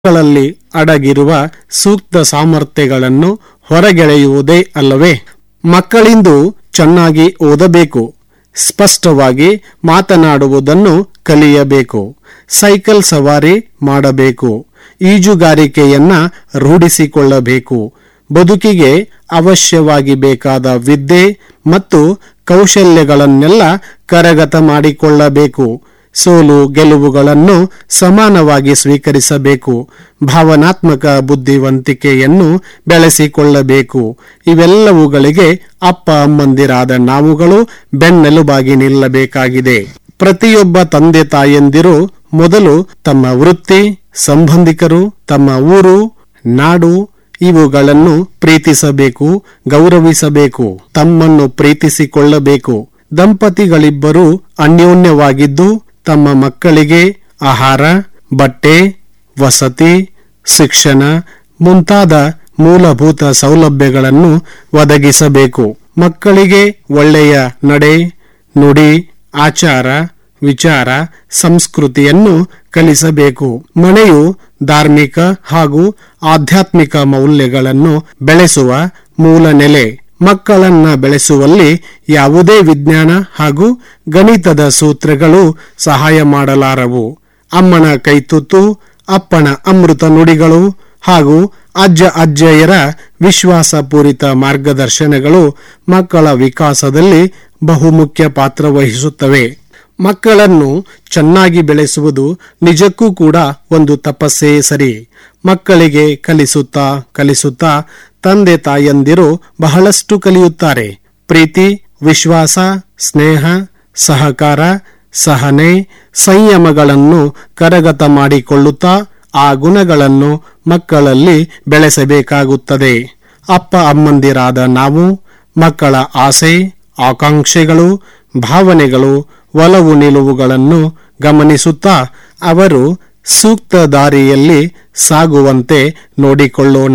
ಮಕ್ಕಳಲ್ಲಿ ಅಡಗಿರುವ ಸೂಕ್ತ ಸಾಮರ್ಥ್ಯಗಳನ್ನು ಹೊರಗೆಳೆಯುವುದೇ ಅಲ್ಲವೇ ಮಕ್ಕಳಿಂದು ಚೆನ್ನಾಗಿ ಓದಬೇಕು ಸ್ಪಷ್ಟವಾಗಿ ಮಾತನಾಡುವುದನ್ನು ಕಲಿಯಬೇಕು ಸೈಕಲ್ ಸವಾರಿ ಮಾಡಬೇಕು ಈಜುಗಾರಿಕೆಯನ್ನ ರೂಢಿಸಿಕೊಳ್ಳಬೇಕು ಬದುಕಿಗೆ ಅವಶ್ಯವಾಗಿ ಬೇಕಾದ ವಿದ್ಯೆ ಮತ್ತು ಕೌಶಲ್ಯಗಳನ್ನೆಲ್ಲ ಕರಗತ ಮಾಡಿಕೊಳ್ಳಬೇಕು ಸೋಲು ಗೆಲುವುಗಳನ್ನು ಸಮಾನವಾಗಿ ಸ್ವೀಕರಿಸಬೇಕು ಭಾವನಾತ್ಮಕ ಬುದ್ಧಿವಂತಿಕೆಯನ್ನು ಬೆಳೆಸಿಕೊಳ್ಳಬೇಕು ಇವೆಲ್ಲವುಗಳಿಗೆ ಅಪ್ಪ ಅಮ್ಮಂದಿರಾದ ನಾವುಗಳು ಬೆನ್ನೆಲುಬಾಗಿ ನಿಲ್ಲಬೇಕಾಗಿದೆ ಪ್ರತಿಯೊಬ್ಬ ತಂದೆ ತಾಯಂದಿರು ಮೊದಲು ತಮ್ಮ ವೃತ್ತಿ ಸಂಬಂಧಿಕರು ತಮ್ಮ ಊರು ನಾಡು ಇವುಗಳನ್ನು ಪ್ರೀತಿಸಬೇಕು ಗೌರವಿಸಬೇಕು ತಮ್ಮನ್ನು ಪ್ರೀತಿಸಿಕೊಳ್ಳಬೇಕು ದಂಪತಿಗಳಿಬ್ಬರು ಅನ್ಯೋನ್ಯವಾಗಿದ್ದು ತಮ್ಮ ಮಕ್ಕಳಿಗೆ ಆಹಾರ ಬಟ್ಟೆ ವಸತಿ ಶಿಕ್ಷಣ ಮುಂತಾದ ಮೂಲಭೂತ ಸೌಲಭ್ಯಗಳನ್ನು ಒದಗಿಸಬೇಕು ಮಕ್ಕಳಿಗೆ ಒಳ್ಳೆಯ ನಡೆ ನುಡಿ ಆಚಾರ ವಿಚಾರ ಸಂಸ್ಕೃತಿಯನ್ನು ಕಲಿಸಬೇಕು ಮನೆಯು ಧಾರ್ಮಿಕ ಹಾಗೂ ಆಧ್ಯಾತ್ಮಿಕ ಮೌಲ್ಯಗಳನ್ನು ಬೆಳೆಸುವ ಮೂಲ ನೆಲೆ ಮಕ್ಕಳನ್ನ ಬೆಳೆಸುವಲ್ಲಿ ಯಾವುದೇ ವಿಜ್ಞಾನ ಹಾಗೂ ಗಣಿತದ ಸೂತ್ರಗಳು ಸಹಾಯ ಮಾಡಲಾರವು ಅಮ್ಮನ ಕೈತುತ್ತು ಅಪ್ಪನ ಅಮೃತ ನುಡಿಗಳು ಹಾಗೂ ಅಜ್ಜ ಅಜ್ಜೆಯರ ವಿಶ್ವಾಸಪೂರಿತ ಮಾರ್ಗದರ್ಶನಗಳು ಮಕ್ಕಳ ವಿಕಾಸದಲ್ಲಿ ಬಹುಮುಖ್ಯ ಪಾತ್ರ ವಹಿಸುತ್ತವೆ ಮಕ್ಕಳನ್ನು ಚೆನ್ನಾಗಿ ಬೆಳೆಸುವುದು ನಿಜಕ್ಕೂ ಕೂಡ ಒಂದು ತಪಸ್ಸೇ ಸರಿ ಮಕ್ಕಳಿಗೆ ಕಲಿಸುತ್ತಾ ಕಲಿಸುತ್ತಾ ತಂದೆ ತಾಯಂದಿರು ಬಹಳಷ್ಟು ಕಲಿಯುತ್ತಾರೆ ಪ್ರೀತಿ ವಿಶ್ವಾಸ ಸ್ನೇಹ ಸಹಕಾರ ಸಹನೆ ಸಂಯಮಗಳನ್ನು ಕರಗತ ಮಾಡಿಕೊಳ್ಳುತ್ತಾ ಆ ಗುಣಗಳನ್ನು ಮಕ್ಕಳಲ್ಲಿ ಬೆಳೆಸಬೇಕಾಗುತ್ತದೆ ಅಪ್ಪ ಅಮ್ಮಂದಿರಾದ ನಾವು ಮಕ್ಕಳ ಆಸೆ ಆಕಾಂಕ್ಷೆಗಳು ಭಾವನೆಗಳು ಒಲವು ನಿಲುವುಗಳನ್ನು ಗಮನಿಸುತ್ತಾ ಅವರು ಸೂಕ್ತ ದಾರಿಯಲ್ಲಿ ಸಾಗುವಂತೆ ನೋಡಿಕೊಳ್ಳೋಣ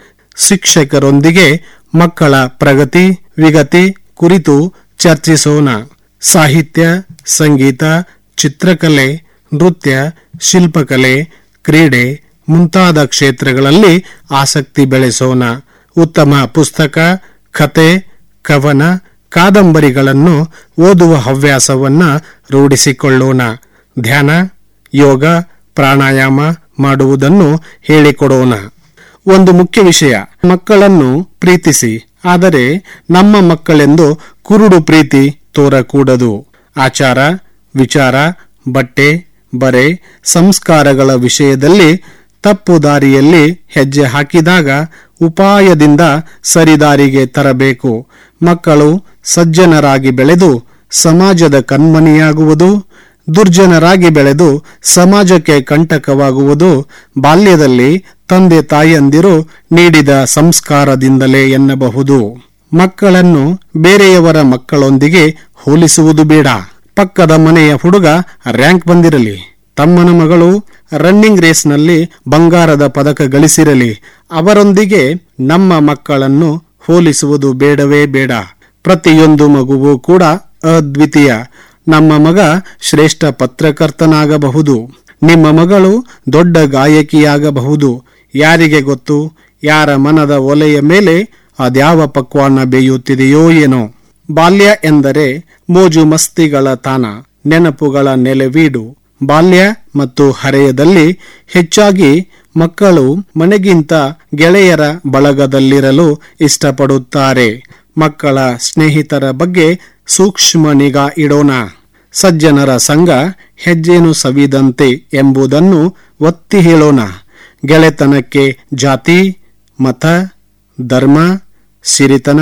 ಶಿಕ್ಷಕರೊಂದಿಗೆ ಮಕ್ಕಳ ಪ್ರಗತಿ ವಿಗತಿ ಕುರಿತು ಚರ್ಚಿಸೋಣ ಸಾಹಿತ್ಯ ಸಂಗೀತ ಚಿತ್ರಕಲೆ ನೃತ್ಯ ಶಿಲ್ಪಕಲೆ ಕ್ರೀಡೆ ಮುಂತಾದ ಕ್ಷೇತ್ರಗಳಲ್ಲಿ ಆಸಕ್ತಿ ಬೆಳೆಸೋಣ ಉತ್ತಮ ಪುಸ್ತಕ ಕತೆ ಕವನ ಕಾದಂಬರಿಗಳನ್ನು ಓದುವ ಹವ್ಯಾಸವನ್ನ ರೂಢಿಸಿಕೊಳ್ಳೋಣ ಧ್ಯಾನ ಯೋಗ ಪ್ರಾಣಾಯಾಮ ಮಾಡುವುದನ್ನು ಹೇಳಿಕೊಡೋಣ ಒಂದು ಮುಖ್ಯ ವಿಷಯ ಮಕ್ಕಳನ್ನು ಪ್ರೀತಿಸಿ ಆದರೆ ನಮ್ಮ ಮಕ್ಕಳೆಂದು ಕುರುಡು ಪ್ರೀತಿ ತೋರಕೂಡದು ಆಚಾರ ವಿಚಾರ ಬಟ್ಟೆ ಬರೆ ಸಂಸ್ಕಾರಗಳ ವಿಷಯದಲ್ಲಿ ತಪ್ಪು ದಾರಿಯಲ್ಲಿ ಹೆಜ್ಜೆ ಹಾಕಿದಾಗ ಉಪಾಯದಿಂದ ಸರಿದಾರಿಗೆ ತರಬೇಕು ಮಕ್ಕಳು ಸಜ್ಜನರಾಗಿ ಬೆಳೆದು ಸಮಾಜದ ಕಣ್ಮನಿಯಾಗುವುದು ದುರ್ಜನರಾಗಿ ಬೆಳೆದು ಸಮಾಜಕ್ಕೆ ಕಂಟಕವಾಗುವುದು ಬಾಲ್ಯದಲ್ಲಿ ತಂದೆ ತಾಯಂದಿರು ನೀಡಿದ ಸಂಸ್ಕಾರದಿಂದಲೇ ಎನ್ನಬಹುದು ಮಕ್ಕಳನ್ನು ಬೇರೆಯವರ ಮಕ್ಕಳೊಂದಿಗೆ ಹೋಲಿಸುವುದು ಬೇಡ ಪಕ್ಕದ ಮನೆಯ ಹುಡುಗ ರ್ಯಾಂಕ್ ಬಂದಿರಲಿ ತಮ್ಮನ ಮಗಳು ರನ್ನಿಂಗ್ ರೇಸ್ನಲ್ಲಿ ಬಂಗಾರದ ಪದಕ ಗಳಿಸಿರಲಿ ಅವರೊಂದಿಗೆ ನಮ್ಮ ಮಕ್ಕಳನ್ನು ಹೋಲಿಸುವುದು ಬೇಡವೇ ಬೇಡ ಪ್ರತಿಯೊಂದು ಮಗುವು ಕೂಡ ಅದ್ವಿತೀಯ ನಮ್ಮ ಮಗ ಶ್ರೇಷ್ಠ ಪತ್ರಕರ್ತನಾಗಬಹುದು ನಿಮ್ಮ ಮಗಳು ದೊಡ್ಡ ಗಾಯಕಿಯಾಗಬಹುದು ಯಾರಿಗೆ ಗೊತ್ತು ಯಾರ ಮನದ ಒಲೆಯ ಮೇಲೆ ಅದ್ಯಾವ ಪಕ್ವಾನ ಬೇಯುತ್ತಿದೆಯೋ ಏನೋ ಬಾಲ್ಯ ಎಂದರೆ ಮೋಜು ಮಸ್ತಿಗಳ ತಾಣ ನೆನಪುಗಳ ನೆಲೆವೀಡು ಬಾಲ್ಯ ಮತ್ತು ಹರೆಯದಲ್ಲಿ ಹೆಚ್ಚಾಗಿ ಮಕ್ಕಳು ಮನೆಗಿಂತ ಗೆಳೆಯರ ಬಳಗದಲ್ಲಿರಲು ಇಷ್ಟಪಡುತ್ತಾರೆ ಮಕ್ಕಳ ಸ್ನೇಹಿತರ ಬಗ್ಗೆ ಸೂಕ್ಷ್ಮ ನಿಗಾ ಇಡೋಣ ಸಜ್ಜನರ ಸಂಘ ಹೆಜ್ಜೆನು ಸವಿದಂತೆ ಎಂಬುದನ್ನು ಒತ್ತಿ ಹೇಳೋಣ ಗೆಳೆತನಕ್ಕೆ ಜಾತಿ ಮತ ಧರ್ಮ ಸಿರಿತನ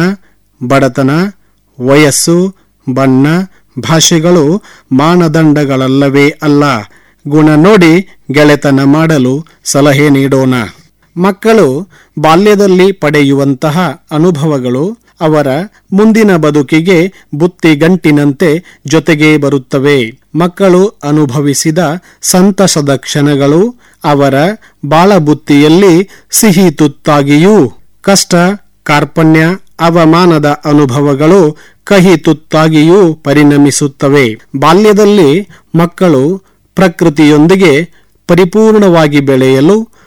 ಬಡತನ ವಯಸ್ಸು ಬಣ್ಣ ಭಾಷೆಗಳು ಮಾನದಂಡಗಳಲ್ಲವೇ ಅಲ್ಲ ಗುಣ ನೋಡಿ ಗೆಳೆತನ ಮಾಡಲು ಸಲಹೆ ನೀಡೋಣ ಮಕ್ಕಳು ಬಾಲ್ಯದಲ್ಲಿ ಪಡೆಯುವಂತಹ ಅನುಭವಗಳು ಅವರ ಮುಂದಿನ ಬದುಕಿಗೆ ಬುತ್ತಿಗಂಟಿನಂತೆ ಜೊತೆಗೇ ಬರುತ್ತವೆ ಮಕ್ಕಳು ಅನುಭವಿಸಿದ ಸಂತಸದ ಕ್ಷಣಗಳು ಅವರ ಬಾಳಬುತ್ತಿಯಲ್ಲಿ ಸಿಹಿ ತುತ್ತಾಗಿಯೂ ಕಷ್ಟ ಕಾರ್ಪಣ್ಯ ಅವಮಾನದ ಅನುಭವಗಳು ಕಹಿ ತುತ್ತಾಗಿಯೂ ಪರಿಣಮಿಸುತ್ತವೆ ಬಾಲ್ಯದಲ್ಲಿ ಮಕ್ಕಳು ಪ್ರಕೃತಿಯೊಂದಿಗೆ ಪರಿಪೂರ್ಣವಾಗಿ ಬೆಳೆಯಲು